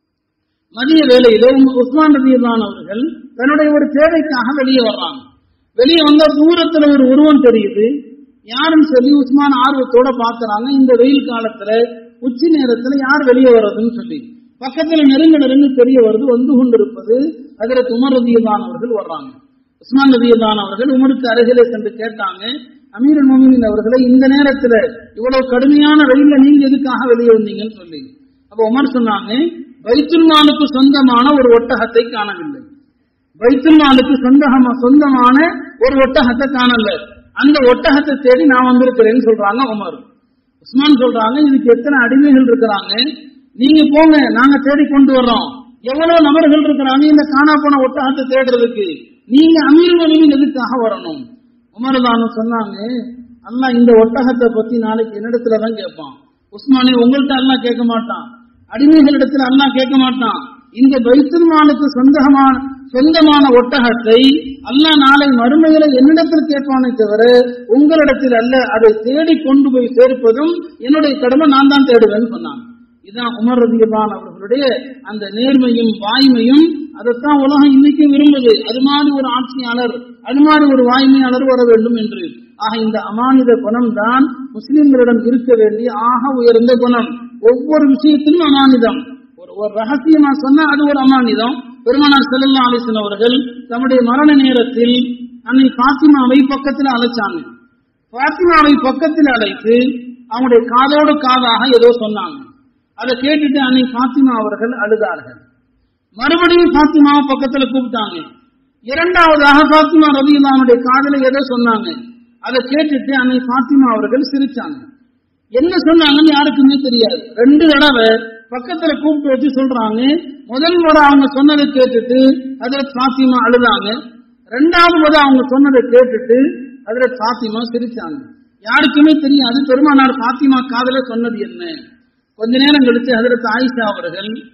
மதிய வேளையிலே உஸ்மான் ரதியுல்லான் அவர்கள் தன்னுடைய ஒரு தேவைக்காக வெளியே வர்றாங்க வெளியே வந்த தூரத்துல ஒரு உருவம் தெரியுது யாருன்னு சொல்லி உஸ்மான் ஆர்வத்தோட பாக்குறாங்க இந்த வெயில் காலத்துல உச்சி நேரத்துல யார் வெளியே வர்றதுன்னு சொல்லி பக்கத்துல நெருங்க நெருங்க தெரிய வருது வந்து கொண்டிருப்பது அதில் உமர் ரதியுல்லான் அவர்கள் வர்றாங்க உஸ்மான் ரதியுல்லான் அவர்கள் உமருக்கு அருகிலே சென்று கேட்டாங்க அமீர் மோமின் அவர்களை இந்த நேரத்துல இவ்வளவு கடுமையான வெயில்ல நீங்க எதுக்காக வெளியே வந்தீங்கன்னு சொல்லி அப்ப உமர் சொன்னாங்க பைத்துல்மானுக்கு சொந்தமான ஒரு ஒட்டகத்தை காணவில்லை பைத்துல்மானுக்கு சொந்தமா சொந்தமான ஒரு ஒட்டகத்தை காணல அந்த ஒட்டகத்தை தேடி நான் வந்திருக்கிறேன்னு சொல்றாங்க உமர் உஸ்மான் சொல்றாங்க இதுக்கு எத்தனை அடிமைகள் இருக்கிறாங்க நீங்க போங்க நாங்க தேடி கொண்டு வர்றோம் எவ்வளவு நபர்கள் இருக்கிறாங்க இந்த காணா போன ஒட்டகத்தை தேடுறதுக்கு நீங்க அமீர் மொழியின் எதுக்காக வரணும் உமர்தானும் சொன்னாங்க அல்லாஹ் இந்த ஒட்டகத்தை பத்தி நாளைக்கு என்னிடத்துல தான் கேட்பான் உஸ்மானே உங்கள்கிட்ட அல்லாஹ் கேட்க மாட்டான் அடிமைகளிடத்துல அல்லாஹ் கேட்க மாட்டான் இந்த பைத்துல்மானுக்கு சொந்தமான சொந்தமான ஒட்டகத்தை அல்லாஹ் நாளை மறுமையில என்னிடத்தில் கேட்பானே தவிர உங்களிடத்தில் அல்ல அதை தேடி கொண்டு போய் சேர்ப்பதும் என்னுடைய கடமை நான் தான் தேடுவேன்னு சொன்னாங்க இதான் உமர் ரதியபான் அவர்களுடைய அந்த நேர்மையும் வாய்மையும் அதைத்தான் உலகம் இன்னைக்கு விரும்புது அது மாதிரி ஒரு ஆட்சியாளர் அது மாதிரி ஒரு வாய்மையாளர் வர வேண்டும் என்று ஆக இந்த அமானித குணம் தான் முஸ்லிம்களிடம் இருக்க வேண்டிய ஆக உயர்ந்த குணம் ஒவ்வொரு விஷயத்திலும் அமானிதம் ஒரு ஒரு ரகசியமா சொன்னா அது ஒரு அமானிதம் பெருமானார் செல்லல்லா அலிசன் அவர்கள் தம்முடைய மரண நேரத்தில் அன்னை பாத்திமாவை பக்கத்தில் அழைச்சாங்க பாத்திமாவை பக்கத்தில் அழைத்து அவங்களுடைய காதோடு காதாக ஏதோ சொன்னாங்க அதை கேட்டுட்டு அன்னை பாத்திமா அவர்கள் அழுதார்கள் மறுபடியும் பாத்திமாவை பக்கத்துல கூப்பிட்டாங்க இரண்டாவதாக பாத்திமா ரவியுல்லாவுடைய காதல ஏதோ சொன்னாங்க அதை கேட்டுட்டு அன்னை பாத்திமா அவர்கள் சிரிச்சாங்க என்ன சொன்னாங்கன்னு யாருக்குமே தெரியாது ரெண்டு தடவை பக்கத்துல கூப்பிட்டு வச்சு சொல்றாங்க முதல் முறை அவங்க சொன்னதை கேட்டுட்டு அதுல பாத்திமா அழுதாங்க ரெண்டாவது முறை அவங்க சொன்னதை கேட்டுட்டு அதுல பாத்திமா சிரிச்சாங்க யாருக்குமே தெரியாது பெருமானார் பாத்திமா காதல சொன்னது என்ன கொஞ்ச நேரம் கழிச்சு ஹதரத் ஆயிஷா அவர்கள்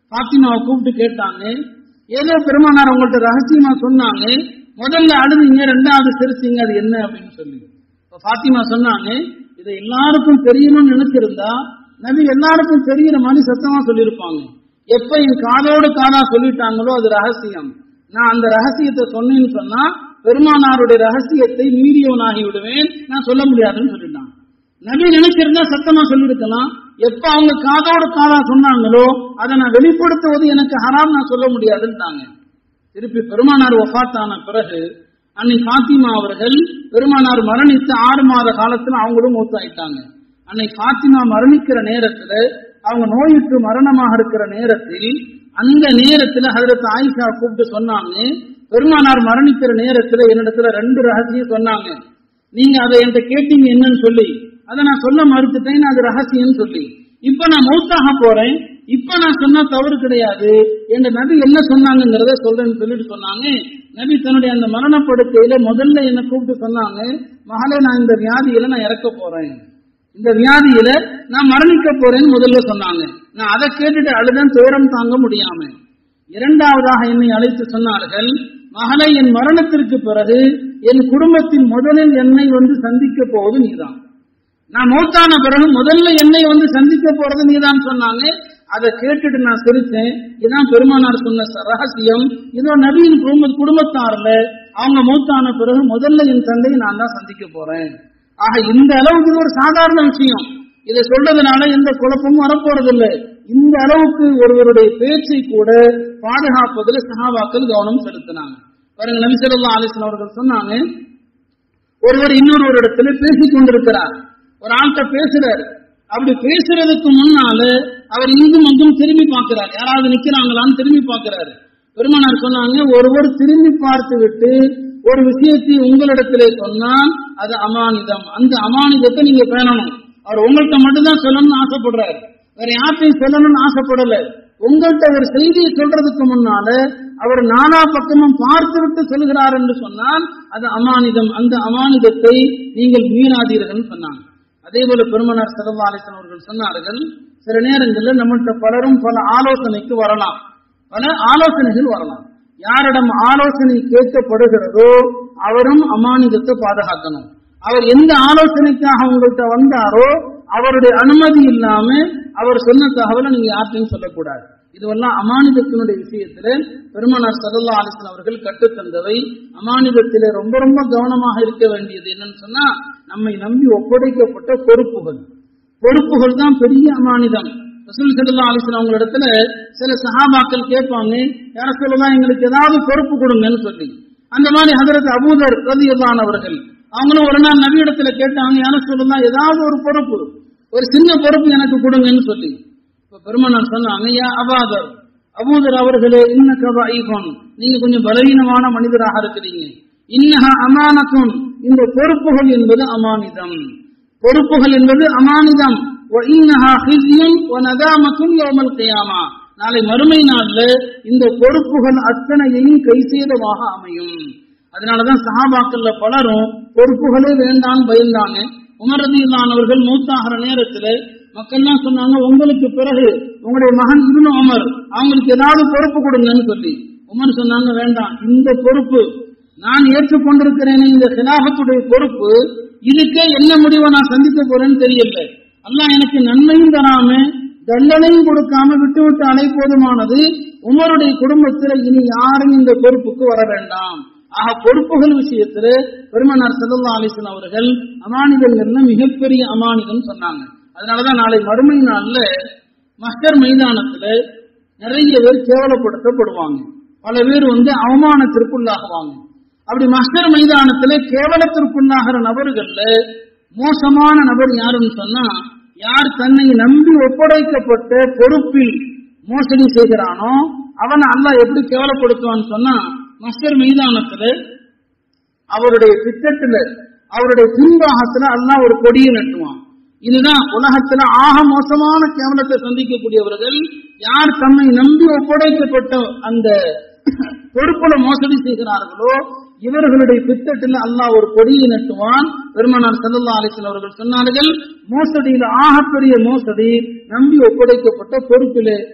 பாத்திமாவை கூப்பிட்டு கேட்டாங்க ஏதோ பெருமானார் உங்கள்ட்ட ரகசியமா சொன்னாங்க முதல்ல அழுதுங்க ரெண்டாவது சிரிச்சிங்க அது என்ன அப்படின்னு சொல்லி இப்ப பாத்திமா சொன்னாங்க இதை எல்லாருக்கும் தெரியணும்னு நினைச்சிருந்தா நபி எல்லாருக்கும் தெரிகிற மாதிரி சத்தமா சொல்லியிருப்பாங்க எப்ப என் காதோடு காதா சொல்லிட்டாங்களோ அது ரகசியம் நான் அந்த ரகசியத்தை சொன்னேன்னு சொன்னா பெருமானாருடைய ரகசியத்தை மீறியவனாகி விடுவேன் நான் சொல்ல முடியாதுன்னு சொல்லிட்டான் நபி நினைச்சிருந்தா சத்தமா சொல்லியிருக்கலாம் எப்ப அவங்க காதோடு காதா சொன்னாங்களோ அதை நான் வெளிப்படுத்துவது எனக்கு ஹராம் நான் சொல்ல முடியாதுன்ட்டாங்க திருப்பி பெருமானார் ஒஃபாத்தான பிறகு அன்னை பாத்திமா அவர்கள் பெருமானார் மரணித்து ஆறு மாத காலத்துல அவங்களும் மூத்தாயிட்டாங்க அன்னை பாத்திமா மரணிக்கிற நேரத்துல அவங்க நோயுற்று மரணமாக இருக்கிற நேரத்தில் அந்த நேரத்துல ஹதரத் ஆயிஷா கூப்பிட்டு சொன்னாங்க பெருமானார் மரணிக்கிற நேரத்துல என்னிடத்துல ரெண்டு ரகசியம் சொன்னாங்க நீங்க அதை என்கிட்ட கேட்டீங்க என்னன்னு சொல்லி அதை நான் சொல்ல மறுத்துட்டேன் அது ரகசியம் சொல்லி இப்ப நான் மௌத்தாக போறேன் இப்ப நான் சொன்னா தவறு கிடையாது என்ற நபி என்ன சொன்னாங்கிறத சொல்றேன்னு சொல்லிட்டு சொன்னாங்க நபி தன்னுடைய அந்த மரணப்படுக்கையில முதல்ல என்ன கூப்பிட்டு சொன்னாங்க மகளே நான் இந்த வியாதியில நான் இறக்க போறேன் இந்த வியாதியில நான் மரணிக்க போறேன்னு முதல்ல சொன்னாங்க நான் அதை கேட்டுட்டு அழுதான் துயரம் தாங்க முடியாம இரண்டாவதாக என்னை அழைத்து சொன்னார்கள் மகளை என் மரணத்திற்கு பிறகு என் குடும்பத்தின் முதலில் என்னை வந்து சந்திக்க போவது நீதான் நான் மௌத்தான பிறகு முதல்ல என்னை வந்து சந்திக்க போறது நீதான் சொன்னாங்க அதை கேட்டுட்டு நான் சிரிச்சேன் இதான் பெருமானார் சொன்ன ச- ரகசியம் இதோ நபியின் குடும்ப குடும்பத்தார்ல அவங்க மௌத்தான பிறகு முதல்ல என் தந்தையை நான் தான் சந்திக்க போறேன் ஆக இந்த அளவுக்கு இது ஒரு சாதாரண விஷயம் இதை சொல்றதுனால எந்த குழப்பமும் வரப்போறதில்ல இந்த அளவுக்கு ஒருவருடைய பேச்சை கூட பாதுகாப்பதில் சஹாபாக்கள் கவனம் செலுத்தினாங்க பாருங்க நபி ஸல்லல்லாஹு அலைஹி வஸல்லம் அவர்கள் சொன்னாங்க ஒருவர் இன்னொரு ஒரு இடத்துல பேசிக் கொண்டிருக்கிறார் ஒரு ஆள்கிட்ட பேசுறாரு அப்படி பேசுறதுக்கு முன்னால அவர் இங்கும் அங்கும் திரும்பி பார்க்கிறார் யாராவது நிக்கிறாங்களான்னு திரும்பி பார்க்கிறாரு பெருமானார் சொன்னாங்க ஒருவர் திரும்பி பார்த்து விட்டு ஒரு விஷயத்தை உங்களிடத்திலே சொன்னால் அது அமானிதம் அந்த அமானிதத்தை நீங்க பேணணும் அவர் உங்கள்கிட்ட மட்டும்தான் சொல்லணும்னு ஆசைப்படுறாரு வேற யார்ட்டையும் சொல்லணும்னு ஆசைப்படல உங்கள்கிட்ட ஒரு செய்தியை சொல்றதுக்கு முன்னால அவர் நானா பக்கமும் பார்த்து விட்டு சொல்கிறார் என்று சொன்னால் அது அமானிதம் அந்த அமானிதத்தை நீங்கள் மீறாதீர்கள் சொன்னாங்க அதே போல பெருமனார் சிறவாலிசன் அவர்கள் சொன்னார்கள் சில நேரங்களில் நம்மள்கிட்ட பலரும் பல ஆலோசனைக்கு வரலாம் பல ஆலோசனைகள் வரலாம் யாரிடம் ஆலோசனை கேட்கப்படுகிறதோ அவரும் அமானிதத்தை பாதுகாக்கணும் அவர் எந்த ஆலோசனைக்காக உங்கள்கிட்ட வந்தாரோ அவருடைய அனுமதி இல்லாம அவர் சொன்ன தகவலை நீங்க யார்ட்டையும் சொல்லக்கூடாது இதுவெல்லாம் அமானிதத்தினுடைய விஷயத்துல பெருமனார் சதல்லா அலிஸ்லாம் அவர்கள் கற்றுத்தந்தவை அமானிதத்திலே ரொம்ப ரொம்ப கவனமாக இருக்க வேண்டியது என்னன்னு சொன்னா நம்மை நம்பி ஒப்படைக்கப்பட்ட பொறுப்புகள் பொறுப்புகள் தான் பெரிய அமானிதம் ரசூல் சல்லா அலிஸ்லாம் அவங்களிடத்துல சில சஹாபாக்கள் கேட்பாங்க யார சொல்லலாம் எங்களுக்கு ஏதாவது பொறுப்பு கொடுங்கன்னு சொல்லி அந்த மாதிரி ஹதரத் அபூதர் ரதியல்லான் அவர்கள் அவங்களும் ஒரு நாள் நபியிடத்துல கேட்டாங்க யார சொல்லலாம் ஏதாவது ஒரு பொறுப்பு ஒரு சின்ன பொறுப்பு எனக்கு கொடுங்கன்னு சொல்லி இப்ப பெருமனார் சொன்னாங்க யா அபாதர் அபூதர் அவர்களே இன்ன கபா நீங்க கொஞ்சம் பலவீனமான மனிதராக இருக்கிறீங்க இன்னஹா அமானத்துன் இந்த பொறுப்புகள் என்பது அமானிதம் பொறுப்புகள் என்பது அமானிதம் வ இன்னஹா ஹிஸ்யுன் வ நதாமத்துன் யௌமல் கியாமா நாளை மறுமை நாள்ல இந்த பொறுப்புகள் அத்தனையையும் கைசேதமாக அமையும் அதனாலதான் சஹாபாக்கள்ல பலரும் பொறுப்புகளே வேண்டாம் பயந்தாங்க உமர் ரதியில்லானவர்கள் மூத்தாகிற நேரத்துல மக்கள்லாம் சொன்னாங்க உங்களுக்கு பிறகு உங்களுடைய மகன் இப்னு உமர் அவங்களுக்கு ஏதாவது பொறுப்பு கொடுங்கன்னு சொல்லி உமர் சொன்னாங்க வேண்டாம் இந்த பொறுப்பு நான் ஏற்றுக்கொண்டிருக்கிறேனே இந்த கிலாபத்துடைய பொறுப்பு இதுக்கே என்ன முடிவை நான் சந்திக்க போறேன்னு தெரியல அல்லாஹ் எனக்கு நன்மையும் தராம தண்டனையும் கொடுக்காம விட்டு விட்டு அலை போதுமானது உமருடைய குடும்பத்துல இனி யாரும் இந்த பொறுப்புக்கு வர வேண்டாம் ஆக பொறுப்புகள் விஷயத்துல பெருமனார் சல்லா அலிஸ்லாம் அவர்கள் அமானிதங்கள்ல மிகப்பெரிய அமானிதம் சொன்னாங்க அதனாலதான் நாளை மறுமை நாள்ல மஸ்டர் மைதானத்துல நிறைய பேர் கேவலப்படுத்தப்படுவாங்க பல பேர் வந்து அவமானத்திற்குள்ளாகுவாங்க அப்படி மஸ்டர் மைதானத்துல கேவலத்திற்குள்ளாகிற நபர்கள்ல மோசமான நபர் யாருன்னு சொன்னா யார் தன்னை நம்பி ஒப்படைக்கப்பட்ட பொறுப்பில் மோசடி செய்கிறானோ அவனை அல்லாஹ் எப்படி கேவலப்படுத்துவான்னு சொன்னா மஸ்டர் மைதானத்துல அவருடைய திட்டத்துல அவருடைய பின்பாகத்துல அல்லாஹ் ஒரு கொடியை நட்டுவான் இதுதான் உலகத்துல ஆக மோசமான கேவலத்தை சந்திக்கக்கூடியவர்கள் யார் தம்மை நம்பி ஒப்படைக்கப்பட்ட அந்த பொறுப்புல மோசடி செய்கிறார்களோ இவர்களுடைய பித்தட்டில் அல்லாஹ் ஒரு கொடியை நட்டுவான் பெருமனார் சல்லல்லா அலிஸ்லாம் அவர்கள் சொன்னார்கள் மோசடியில ஆகப்பெரிய மோசடி நம்பி ஒப்படைக்கப்பட்ட பொறுப்பிலே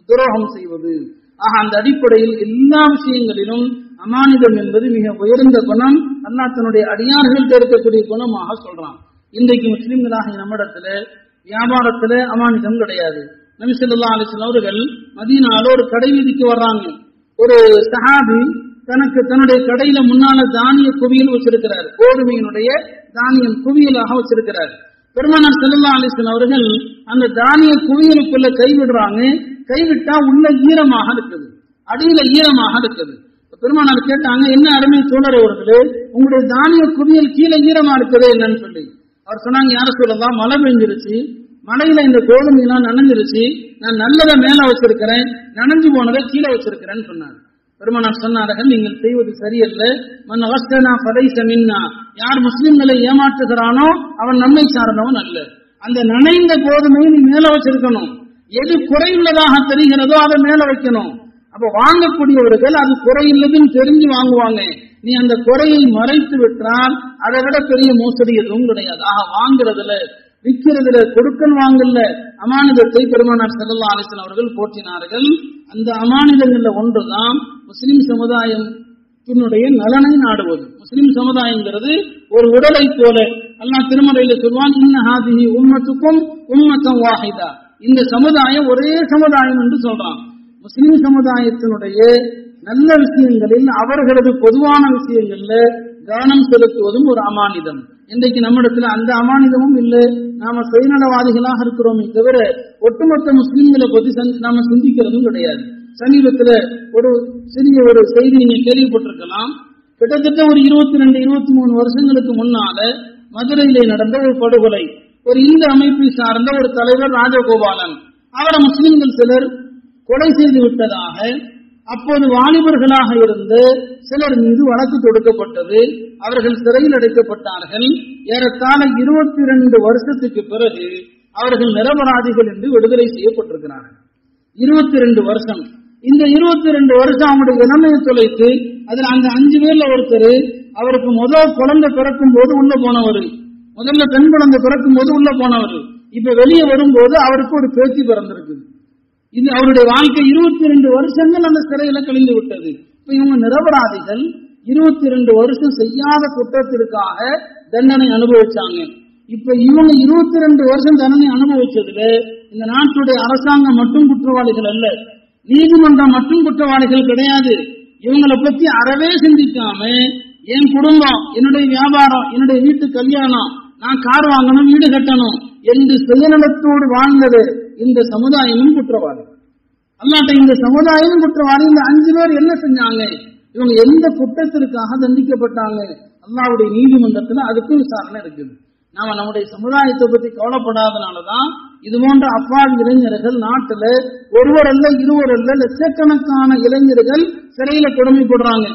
துரோகம் செய்வது ஆக அந்த அடிப்படையில் எல்லா விஷயங்களிலும் அமானிதம் என்பது மிக உயர்ந்த குணம் அல்லாஹ் தன்னுடைய அடியார்கள்ட்ட இருக்கக்கூடிய குணமாக சொல்றான் இன்றைக்கு முஸ்லிம்களாக நம்மிடத்துல வியாபாரத்துல அமானிதம் கிடையாது நபி ஸல்லல்லாஹு அலைஹி வஸல்லம் அவர்கள் மதீனால ஒரு கடை வீதிக்கு வர்றாங்க ஒரு சஹாபி தனக்கு தன்னுடைய கடையில முன்னால தானிய குவியல் வச்சிருக்கிறார் கோதுமையினுடைய தானியம் குவியலாக வச்சிருக்கிறார் பெருமானார் ஸல்லல்லாஹு அலைஹி வஸல்லம் அவர்கள் அந்த தானிய குவியலுக்குள்ள கை விடுறாங்க கைவிட்டா உள்ள ஈரமாக இருக்குது அடியில ஈரமாக இருக்குது பெருமானார் கேட்டாங்க என்ன அருமை தோழர் அவர்களே உங்களுடைய தானிய குவியல் கீழே ஈரமா இருக்குது என்னன்னு சொல்லி அவர் சொன்னாங்க யார சொல்லலாம் மழை பெஞ்சிருச்சு மழையில இந்த கோதுமை எல்லாம் நனைஞ்சிருச்சு நான் நல்லதை மேல வச்சிருக்கிறேன் நனைஞ்சு போனதை கீழே வச்சிருக்கிறேன்னு சொன்னார் பெருமானார் சொன்னார்கள் நீங்கள் செய்வது சரியல்ல மன் அவஸ்தனா பதைச மின்னா யார் முஸ்லிம்களை ஏமாற்றுகிறானோ அவன் நம்மை சார்ந்தவன் அல்ல அந்த நனைந்த கோதுமையை நீ மேல வச்சிருக்கணும் எது குறையுள்ளதாக தெரிகிறதோ அதை மேல வைக்கணும் அப்ப வாங்கக்கூடியவர்கள் அது குறையுள்ளதுன்னு தெரிஞ்சு வாங்குவாங்க நீ அந்த குறையை மறைத்து விட்டால் அதை விட பெரிய மோசடி எதுவும் கிடையாது ஆக வாங்குறதுல விற்கிறதுல கொடுக்கல் வாங்கல அமானிதத்தை பெருமானார் செல்லல்லா அலிசன் அவர்கள் போற்றினார்கள் அந்த அமானிதங்கள்ல ஒன்றுதான் முஸ்லிம் சமுதாயம் தன்னுடைய நலனை நாடுவது முஸ்லிம் சமுதாயங்கிறது ஒரு உடலை போல அல்லாஹ் திருமறையில சொல்வான் இன்ன ஹாதிஹி உம்மத்துக்கும் உம்மத்தம் வாஹிதா இந்த சமுதாயம் ஒரே சமுதாயம் என்று சொல்றான் முஸ்லிம் சமுதாயத்தினுடைய நல்ல விஷயங்களில் அவர்களது பொதுவான விஷயங்கள்ல கவனம் செலுத்துவதும் ஒரு அமானிதம் இன்றைக்கு நம்மிடத்துல அந்த அமானிதமும் இல்லை நாம சுயநலவாதிகளாக இருக்கிறோமே தவிர ஒட்டுமொத்த முஸ்லிம்களை பத்தி சந்தி- நாம சிந்திக்கிறதும் கிடையாது சமீபத்துல ஒரு சிறிய ஒரு செய்தி நீங்க கேள்விப்பட்டிருக்கலாம் கிட்டத்தட்ட ஒரு இருபத்தி ரெண்டு இருபத்தி மூணு வருஷங்களுக்கு முன்னால மதுரையிலே நடந்த ஒரு படுகொலை ஒரு இந்து அமைப்பை சார்ந்த ஒரு தலைவர் ராஜகோபாலன் அவரை முஸ்லிம்கள் சிலர் கொலை செய்து விட்டதாக அப்போது வாலிபர்களாக இருந்து சிலர் மீது வழக்கு தொடுக்கப்பட்டது அவர்கள் சிறையில் அடைக்கப்பட்டார்கள் ஏறத்தாழ இருபத்தி ரெண்டு வருஷத்துக்கு பிறகு அவர்கள் நிரபராதிகள் என்று விடுதலை செய்யப்பட்டிருக்கிறார்கள் இருபத்தி ரெண்டு வருஷம் இந்த இருபத்தி ரெண்டு வருஷம் அவங்களுடைய இளமையை தொலைத்து அதுல அந்த அஞ்சு பேர்ல ஒருத்தர் அவருக்கு முதல் குழந்தை பிறக்கும் போது உள்ள போனவர் முதல்ல பெண் குழந்தை பிறக்கும் போது உள்ள போனவர் இப்ப வெளியே வரும்போது அவருக்கு ஒரு பேச்சு பிறந்திருக்குது இது அவருடைய வாழ்க்கை இருபத்தி ரெண்டு வருஷங்கள் அந்த சிறையில கழிந்து விட்டது இப்ப இவங்க நிரபராதிகள் இருபத்தி ரெண்டு வருஷம் செய்யாத குற்றத்திற்காக தண்டனை அனுபவிச்சாங்க இப்ப இவங்க இருபத்தி ரெண்டு வருஷம் தண்டனை அனுபவிச்சதுல இந்த நாட்டுடைய அரசாங்கம் மட்டும் குற்றவாளிகள் அல்ல நீதிமன்றம் மட்டும் குற்றவாளிகள் கிடையாது இவங்களை பத்தி அறவே சிந்திக்காம என் குடும்பம் என்னுடைய வியாபாரம் என்னுடைய வீட்டு கல்யாணம் நான் கார் வாங்கணும் வீடு கட்டணும் என்று சுயநலத்தோடு வாழ்ந்தது இந்த சமுதாயமும் குற்றவாளி அல்லாட்ட இந்த சமுதாயம் குற்றவாளி இந்த அஞ்சு பேர் என்ன செஞ்சாங்க இவங்க எந்த குற்றத்திற்காக தண்டிக்கப்பட்டாங்க அல்லாவுடைய நீதிமன்றத்துல அதுக்கும் விசாரணை இருக்குது நாம நம்முடைய சமுதாயத்தை பத்தி கவலைப்படாதனாலதான் இது போன்ற அப்பாவி இளைஞர்கள் நாட்டுல ஒருவர் அல்ல இருவர் அல்ல லட்சக்கணக்கான இளைஞர்கள் சிறையில கொடுமைப்படுறாங்க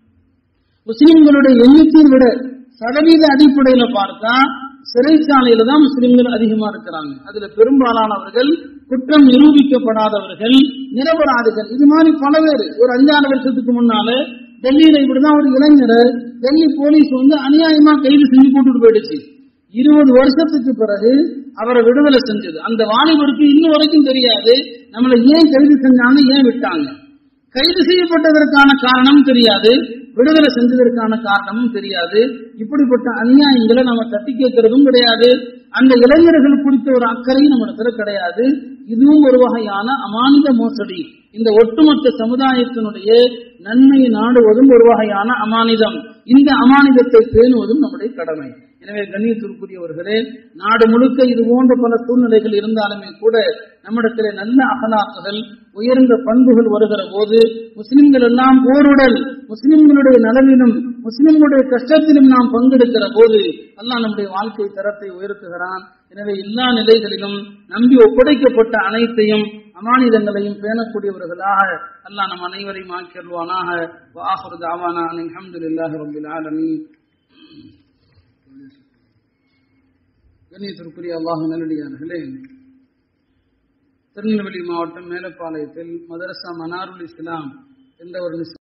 முஸ்லிம்களுடைய எண்ணிக்கையை விட சதவீத அடிப்படையில பார்த்தா சிறைச்சாலையில தான் முஸ்லிம்கள் அதிகமா இருக்கிறாங்க அதுல பெரும்பாலானவர்கள் குற்றம் நிரூபிக்கப்படாதவர்கள் நிரபராதிகள் இது மாதிரி பல பேர் ஒரு அஞ்சாறு வருஷத்துக்கு முன்னால டெல்லியில இப்படிதான் ஒரு இளைஞரை டெல்லி போலீஸ் வந்து அநியாயமா கைது செஞ்சு கூட்டிட்டு போயிடுச்சு இருபது வருஷத்துக்கு பிறகு அவரை விடுதலை செஞ்சது அந்த வாலிபருக்கு இன்னும் வரைக்கும் தெரியாது நம்மளை ஏன் கைது செஞ்சாங்க ஏன் விட்டாங்க கைது செய்யப்பட்டதற்கான காரணம் தெரியாது விடுதலை செஞ்சதற்கான காரணமும் தெரியாது இப்படிப்பட்ட அநியாயங்களை நம்ம தட்டி கேட்கறதும் கிடையாது அந்த இளைஞர்கள் குறித்த ஒரு அக்கறையும் நம்ம இடத்துல கிடையாது இதுவும் ஒரு வகையான அமானித மோசடி இந்த ஒட்டுமொத்த சமுதாயத்தினுடைய நன்மையை நாடுவதும் ஒரு வகையான அமானிதம் இந்த அமானிதத்தை பேணுவதும் நம்முடைய கடமை எனவே கண்ணியத்திற்குரியவர்களே நாடு முழுக்க இது போன்ற பல சூழ்நிலைகள் இருந்தாலுமே கூட நம்மிடத்திலே நல்ல அகலாக்குகள் உயர்ந்த பண்புகள் வருகிற போது முஸ்லிம்கள் எல்லாம் போருடல் முஸ்லிம்களுடைய நலனிலும் முஸ்லிம்களுடைய கஷ்டத்திலும் நாம் பங்கெடுக்கிற போது அல்லாஹ் நம்முடைய வாழ்க்கை தரத்தை உயர்த்துகிறான் எனவே எல்லா நிலைகளிலும் நம்பி ஒப்படைக்கப்பட்ட அனைத்தையும் அமானிதங்களையும் பேணக்கூடியவர்களாக அல்லாஹ் நம் அனைவரையும் ஆக்கிடுவானாக வாஹுரு தாவானா அல்ஹம்துலில்லாஹி ரப்பில் ஆலமீன் கண்ணியத்திற்குரிய அல்லாஹ் நல்லடியார்களே திருநெல்வேலி மாவட்டம் மேலப்பாளையத்தில் மதரசா மனாருல் இஸ்லாம் என்ற ஒரு நிஸ்